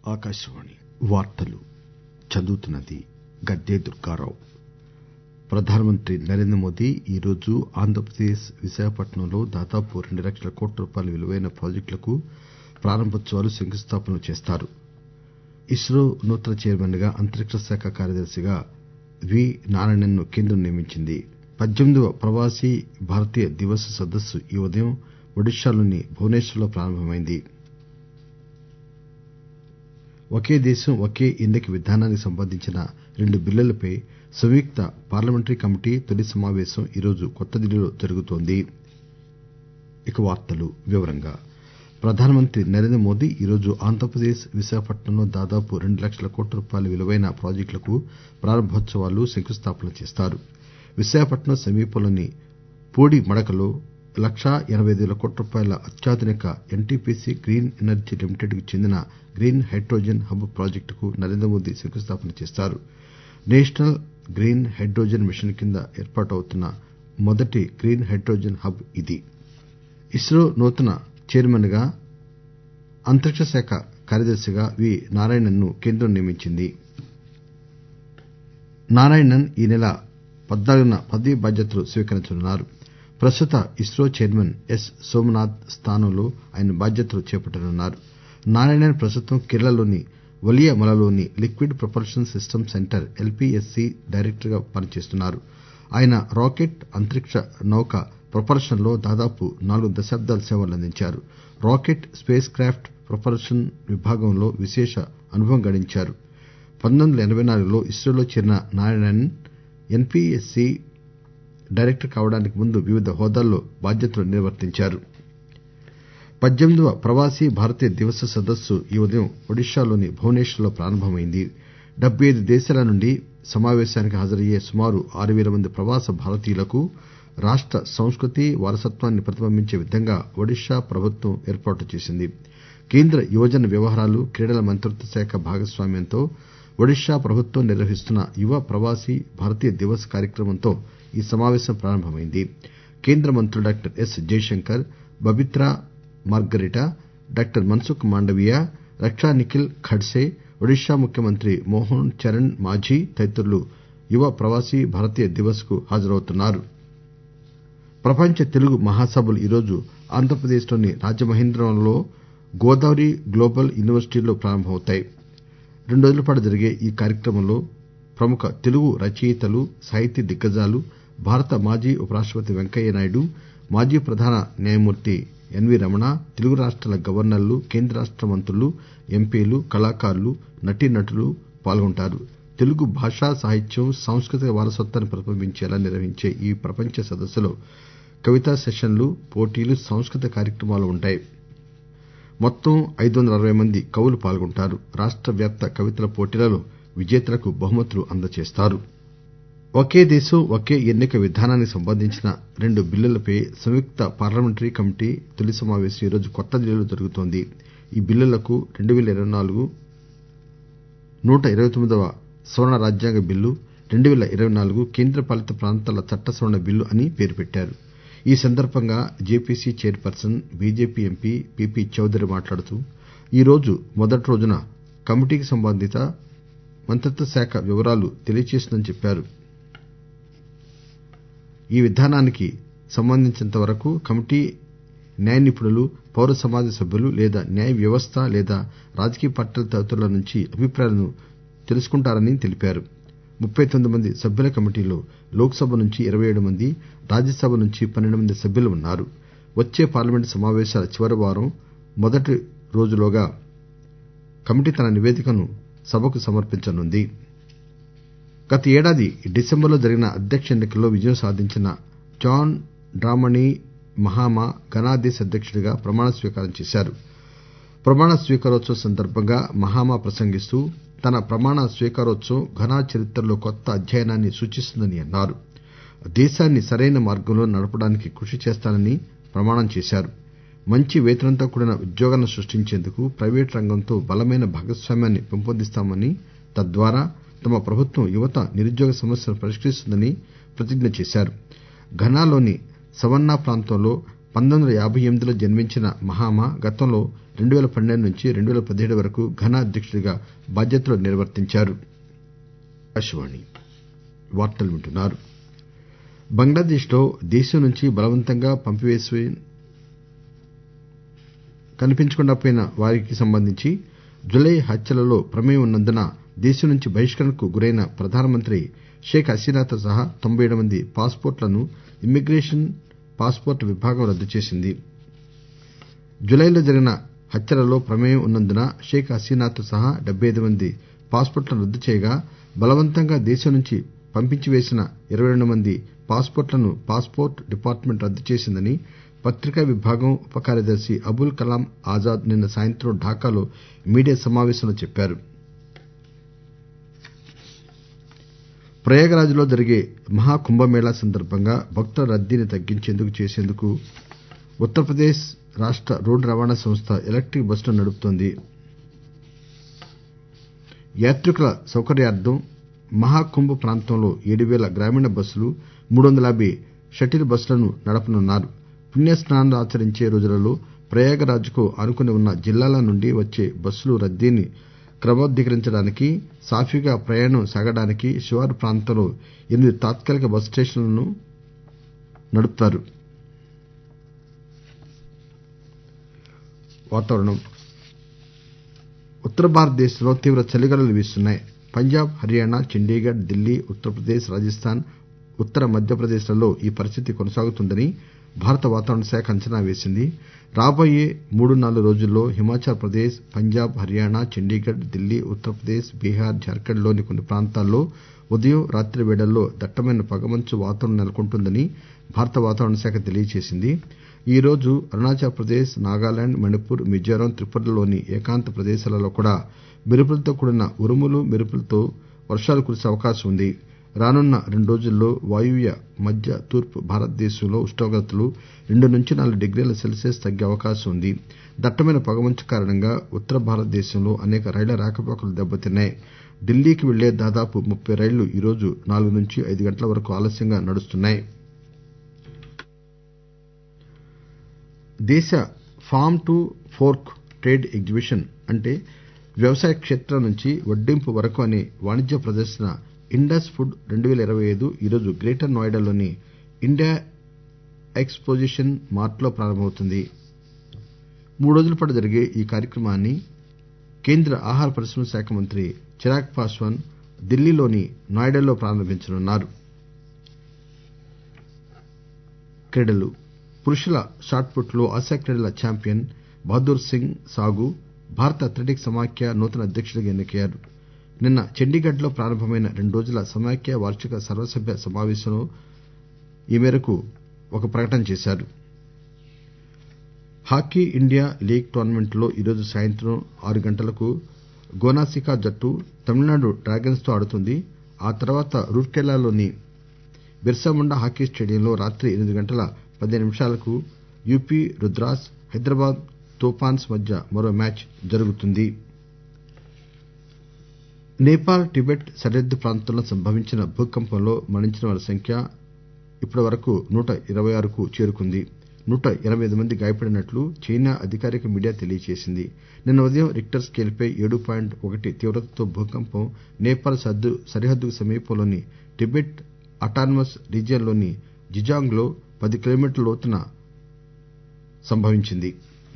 ఆకాశవాణి వార్తలు చదువుతున్నది గద్దె దుర్గారావు ప్రధానమంత్రి నరేంద్రమోదీ ఈరోజు ఆంధ్రప్రదేశ్ విశాఖపట్నంలో దాదాపు రెండు లక్షల కోట్ల రూపాయల విలువైన ప్రాజెక్టులకు ప్రారంభోత్సవాలు శంకుస్థాపనలు చేస్తారు ఇస్రో నూతన చైర్మన్ గా అంతరిక్ష శాఖ కార్యదర్శిగా వి నారాయణన్ ను కేంద్రం నియమించింది పద్దెనిమిదవ ప్రవాసీ భారతీయ దివస్ సదస్సు ఈ ఉదయం ఒడిశాలోని భువనేశ్వర్ లో ప్రారంభమైంది ఒకే దేశం ఒకే ఎన్నిక విధానానికి సంబంధించిన రెండు బిల్లులపై సంయుక్త పార్లమెంటరీ కమిటీ తొలి సమావేశం ఈరోజు కొత్తదిల్లీలో జరుగుతోంది ప్రధానమంత్రి నరేంద్రమోదీ ఈరోజు ఆంధ్రప్రదేశ్ విశాఖపట్నంలో దాదాపు రెండు లక్షల కోట్ల రూపాయల విలువైన ప్రాజెక్టులకు ప్రారంభోత్సవాలు శంకుస్థాపనలు చేస్తారు విశాఖపట్నం సమీపంలోని పూడిమడకలో లక్షా ఎనబై అయిదు పేల కోట్ల రూపాయల అత్యాధునిక ఎన్టీపీసీ గ్రీన్ ఎనర్జీ లిమిటెడ్ కు చెందిన గ్రీన్ హైడ్రోజన్ హబ్ ప్రాజెక్టుకు నరేంద్రమోదీ శంకుస్థాపన చేస్తారు నేషనల్ గ్రీన్ హైడ్రోజన్ మిషన్ కింద ఏర్పాటవుతున్న మొదటి గ్రీన్ హైడ్రోజన్ హబ్ ఇది ఇస్రో నూతన చైర్మన్ గా అంతరిక్ష శాఖ కార్యదర్శిగా వి నారాయణన్ ను కేంద్రం నియమించింది నారాయణన్ ఈ నెల పద్నాలుగున పదవీ బాధ్యతలు స్వీకరించనున్నారు ప్రస్తుత ఇస్రో చైర్మన్ ఎస్ నోమనాథ్ స్థానంలో ఆయన బాధ్యతలు చేపట్టనున్నారు నారాయణన్ ప్రస్తుతం కేరళలోని ఒలియమలలో liquid propulsion system centre LPSC director గా పనిచేస్తున్నారు ఆయన రాకెట్ అంతరిక్ష నౌక ప్రొపల్షన్ లో దాదాపు నాలుగు దశాబ్దాలు సేవలందించారు రాకెట్ స్పేస్ క్రాప్ట్ ప్రొపల్షన్ విభాగంలో విశేష అనుభవం గడించారు పంతొమ్మిది వందల ఎనబై నాలుగులో ఇస్రోలో చేరిన నారాయణన్ ఎన్పీఎస్సీ డైరెక్టర్ కావడానికి ముందు వివిధ హోదాల్లో బాధ్యతలు నిర్వర్తించారు పద్దెనిమిదవ ప్రవాసీ భారతీయ దివస్ సదస్సు ఈ ఉదయం ఒడిశాలోని భువనేశ్వర్ లో ప్రారంభమైంది డెబ్బై అయిదు దేశాల నుండి సమావేశానికి హాజరయ్యే సుమారు ఆరు పేల మంది ప్రవాస భారతీయులకు రాష్ట సంస్కృతి వారసత్వాన్ని ప్రతిబింబించే విధంగా ఒడిశా ప్రభుత్వం ఏర్పాట్లు చేసింది కేంద్ర యువజన వ్యవహారాలు క్రీడల మంత్రిత్వ శాఖ భాగస్వామ్యంతో ఒడిశా ప్రభుత్వం నిర్వహిస్తున్న యువ ప్రవాసీ భారతీయ దివస్ కార్యక్రమంతో ఈ సమావేశం ప్రారంభమైంది కేంద్ర మంత్రులు doctor S Jaishankar Pabitra Margherita doctor Mansukh Mandaviya Raksha Nikhil Khadse Odisha ముఖ్యమంత్రి మోహన్ చరణ్ మాఝీ తదితరులు యువ ప్రవాసీ భారతీయ దివస్ కు హాజరవుతున్నారు ప్రపంచ తెలుగు మహాసభలు ఈరోజు ఆంధ్రప్రదేశ్ లోని రాజమహేంద్రవరంలో గోదావరి గ్లోబల్ యూనివర్సిటీలో ప్రారంభమవుతాయి రెండు రోజుల పాటు జరిగే ఈ కార్యక్రమంలో ప్రముఖ తెలుగు రచయితలు సాహితీ దిగ్గజాలు భారత మాజీ ఉపరాష్టపతి వెంకయ్యనాయుడు మాజీ ప్రధాన న్యాయమూర్తి ఎన్వీ రమణ తెలుగు రాష్టాల గవర్నర్లు కేంద్ర రాష్ట మంత్రులు ఎంపీలు కళాకారులు నటీనటులు పాల్గొంటారు తెలుగు భాష సాహిత్యం సాంస్కృతిక వారసత్వాన్ని ప్రతిబింబించేలా నిర్వహించే ఈ ప్రపంచ సదస్సులో కవితా సెషన్లు పోటీలు సాంస్కృతిక కార్యక్రమాలు ఉంటాయి మొత్తం ఐదు వందల అరవై మంది కవులు పాల్గొంటారు రాష్ట వ్యాప్త కవితల పోటీలలో విజేతలకు బహుమతులు అందజేస్తారు ఒకే దేశం ఒకే ఎన్నిక విధానానికి సంబంధించిన రెండు బిల్లులపై సంయుక్త పార్లమెంటరీ కమిటీ తొలి సమావేశం ఈరోజు కొత్తదిల్లీలో జరుగుతోంది ఈ బిల్లులకు రెండు పేల ఇరవై నాలుగు నూట ఇరవై తొమ్మిదవ సవరణ రాజ్యాంగ బిల్లు రెండు పేల ఇరవై నాలుగు కేంద్ర పాలిత ప్రాంతాల చట్ట సవరణ బిల్లు అని పేరు పెట్టారు ఈ సందర్బంగా JPC chairperson BJP MP PP Chaudhary మాట్లాడుతూ ఈరోజు మొదటి రోజున కమిటీకి సంబంధిత మంత్రిత్వ శాఖ వివరాలు తెలియజేసిందని చెప్పారు ఈ విధానానికి సంబంధించినంతవరకు కమిటీ న్యాయ నిపుణులు పౌర సమాజ సభ్యులు లేదా న్యాయ వ్యవస్థ లేదా రాజకీయ పార్టీల తదితరుల నుంచి అభిప్రాయాలను తెలుసుకుంటారని తెలిపారు ముప్పై తొమ్మిది మంది సభ్యుల కమిటీలో లోక్ సభ నుంచి ఇరవై ఏడు మంది రాజ్యసభ నుంచి పన్నెండు మంది సభ్యులు ఉన్నారు వచ్చే పార్లమెంటు సమావేశాల చివరి వారం మొదటి రోజులోగా కమిటీ తన నివేదికను సభకు సమర్పించనుంది గత ఏడాది డిసెంబర్ లో జరిగిన అధ్యక్ష ఎన్నికల్లో విజయం సాధించిన జాన్ డ్రామణి మహామా ఘనాదేశ అధ్యక్షుడిగా ప్రమాణ స్వీకారం చేశారు ప్రమాణ స్వీకారోత్సవం సందర్బంగా మహామా ప్రసంగిస్తూ తన ప్రమాణ స్వీకారోత్సవం ఘనా చరిత్రలో కొత్త అధ్యాయాన్ని సూచిస్తుందని అన్నారు దేశాన్ని సరైన మార్గంలో నడపడానికి కృషి చేస్తానని ప్రమాణం చేశారు మంచి వేతనంతో కూడిన ఉద్యోగాలను సృష్టించేందుకు ప్రైవేటు రంగంతో బలమైన భాగస్వామ్యాన్ని పెంపొందిస్తామని తద్వారా తమ ప్రభుత్వం యువత నిరుద్యోగ సమస్యను పరిష్కరిస్తుందని ప్రతిజ్ఞ చేశారు ఘనాలోని సవన్నా ప్రాంతంలో పంతొమ్మిది వందల యాబై ఎనిమిదిలో జన్మించిన మహామా గతంలో రెండు పేల పన్నెండు నుంచి రెండు పేల పదిహేడు వరకు ఘనా అధ్యక్షుడిగా బాధ్యతలు నిర్వర్తించారు బంగ్లాదేశ్ లో దేశం నుంచి బలవంతంగా పంపివేసి కనిపించకుండా పోయిన వారికి సంబంధించి జులై హత్యలలో ప్రమేయం ఉన్నందున దేశం నుంచి బహిష్కరణకు గురైన ప్రధానమంత్రి షేక్ హసీనాతో సహా తొంభై ఏడు మంది పాస్ పోర్ట్లను ఇమ్మిగ్రేషన్ పాస్ పోర్ట్ విభాగం రద్దు చేసింది జులైలో జరిగిన హత్యలలో ప్రమేయం ఉన్నందున షేక్ హసీనాతో సహా డెబ్బై అయిదు మంది పాస్ పోర్ట్లను రద్దు చేయగా బలవంతంగా దేశం నుంచి పంపించివేసిన ఇరవై రెండు మంది పాస్ పోర్ట్లను పాస్ పోర్ట్ డిపార్ట్మెంట్ రద్దు చేసిందని పత్రికా విభాగం ఉప కార్యదర్శి అబుల్ కలాం ఆజాద్ నిన్న సాయంత్రం ఢాకాలో మీడియా సమావేశంలో చెప్పారు ప్రయాగ్ రాజ్ లో జరిగే మహా కుంభమేళా సందర్బంగా భక్తుల రద్దీని తగ్గించేందుకు చేసేందుకు ఉత్తరప్రదేశ్ రాష్ట రోడ్డు రవాణా సంస్థ ఎలక్టిక్ బస్సులను నడుపుతోంది యాత్రికుల సౌకర్యార్థం మహాకుంభ్ ప్రాంతంలో ఏడు పేల గ్రామీణ బస్సులు మూడు వందల యాబై షటిల్ బస్సులను నడపనున్నారు పుణ్యస్నానాలు ఆచరించే రోజులలో ప్రయాగ్ రాజ్ కు ఆనుకుని ఉన్న జిల్లాల నుండి వచ్చే బస్సుల రద్దీని క్రమబద్దీకరించడానికి సాఫీగా ప్రయాణం సాగడానికి శివారు ప్రాంతంలో ఎనిమిది తాత్కాలిక బస్ స్టేషన్లను నడుపుతారు ఉత్తర భారతదేశంలో తీవ్ర చలిగాలులు వీస్తున్నాయి పంజాబ్ హర్యానా చండీగఢ్ ఢిల్లీ ఉత్తరప్రదేశ్ రాజస్థాన్ ఉత్తర మధ్యప్రదేశ్ లలో ఈ పరిస్థితి కొనసాగుతుందని భారత వాతావరణ శాఖ అంచనా వేసింది రాబోయే మూడు నాలుగు రోజుల్లో హిమాచల్ ప్రదేశ్ పంజాబ్ హర్యానా చండీగఢ్ ఢిల్లీ ఉత్తరప్రదేశ్ బీహార్ జార్ఖండ్ లోని కొన్ని ప్రాంతాల్లో ఉదయం రాత్రి వేళల్లో దట్టమైన పొగమంచు వాతావరణం నెలకొంటుందని భారత వాతావరణ శాఖ తెలియజేసింది ఈ రోజు అరుణాచల్ ప్రదేశ్ నాగాలాండ్ మణిపూర్ మిజోరాం త్రిపురలోని ఏకాంత ప్రదేశాలలో కూడా మెరుపులతో కూడిన ఉరుములు మెరుపులతో వర్షాలు కురిసే అవకాశం ఉంది రానున్న రెండు రోజుల్లో వాయువ్య మధ్య తూర్పు భారతదేశంలో ఉష్ణోగ్రతలు రెండు నుంచి నాలుగు డిగ్రీల సెల్సియస్ తగ్గే అవకాశం ఉంది దట్టమైన పొగమంచు కారణంగా ఉత్తర భారతదేశంలో అనేక రైళ్ల రాకపోకలు దెబ్బతిన్నాయి ఢిల్లీకి వెళ్లే దాదాపు ముప్పై రైళ్లు ఈరోజు నాలుగు నుంచి ఐదు గంటల వరకు ఆలస్యంగా నడుస్తున్నాయి దేశ farm to fork trade exhibition అంటే వ్యవసాయ క్షేత్రం నుంచి వడ్డింపు వరకు అనే వాణిజ్య ప్రదర్శన ఇండస్ ఫుడ్ రెండు పేల ఇరవై ఐదు ఈరోజు గ్రేటర్ నోయిడాలోని ఇండియా ఎక్స్ పోజిషన్ మార్ట్ లో ప్రారంభమవుతుంది మూడు రోజుల పాటు జరిగే ఈ కార్యక్రమాన్ని కేంద్ర ఆహార పరిశ్రమల శాఖ మంత్రి చిరాగ్ పాస్వాన్ ఢిల్లీలోని నోయిడాలో ప్రారంభించనున్నారు పురుషుల షాట్ పుట్ లో ఆసియా క్రీడల చాంపియన్ బహదూర్ సింగ్ సాగు భారత అథ్లెటిక్స్ సమాఖ్య నూతన అధ్యక్షుడిగా ఎన్నికయ్యారు నిన్న చండీగఢ్ లో ప్రారంభమైన రెండు రోజుల సమాఖ్య వార్షిక సర్వసభ్య సమావేశంలో ఈ మేరకు ఒక ప్రకటన చేశారు హాకీ ఇండియా లీగ్ టోర్నమెంట్ లో ఈరోజు సాయంత్రం ఆరు గంటలకు గోనాసికా జట్టు తమిళనాడు డ్రాగన్స్ తో ఆడుతుంది ఆ తర్వాత రూర్కెలాలోని బిర్సాముండా హాకీ స్టేడియంలో రాత్రి ఎనిమిది గంటల పదిహేను నిమిషాలకు యూపీ రుద్రాస్ హైదరాబాద్ తూఫాన్స్ మధ్య మరో మ్యాచ్ జరుగుతుంది నేపాల్ టిబెట్ సరిహద్దు ప్రాంతంలో సంభవించిన భూకంపంలో మరణించిన వారి సంఖ్య ఇప్పటివరకు నూట ఇరవై ఆరుకు చేరుకుంది నూట ఎనబై ఐదు మంది గాయపడినట్లు చైనా అధికారిక మీడియా తెలియజేసింది నిన్న ఉదయం రిక్టర్ స్కేల్ పై ఏడు పాయింట్ ఒకటి తీవ్రతతో భూకంపం నేపాల్ సరిహద్దుకు సమీపంలోని టిబెట్ అటానమస్ రీజియన్ లోని జిజాంగ్ లో పది కిలోమీటర్ల లోతున సంభవించింది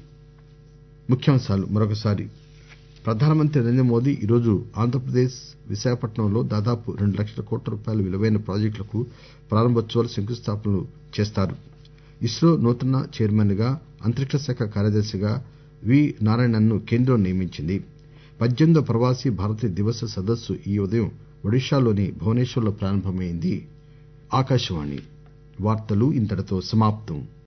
ప్రధానమంత్రి నరేంద్ర మోదీ ఈరోజు ఆంధ్రప్రదేశ్ విశాఖపట్నంలో దాదాపు రెండు లక్షల కోట్ల రూపాయల విలువైన ప్రాజెక్టులకు ప్రారంభోత్సవాలు శంకుస్థాపనలు చేస్తారు ఇస్రో నూతన చైర్మన్ గా అంతరిక్ష శాఖ కార్యదర్శిగా వి నారాయణన్ ను కేంద్రం నియమించింది పద్దెనిమిదవ ప్రవాసీ భారతీయ దివస్ సదస్సు ఈ ఉదయం ఒడిశాలోని భువనేశ్వర్ లో ప్రారంభమైంది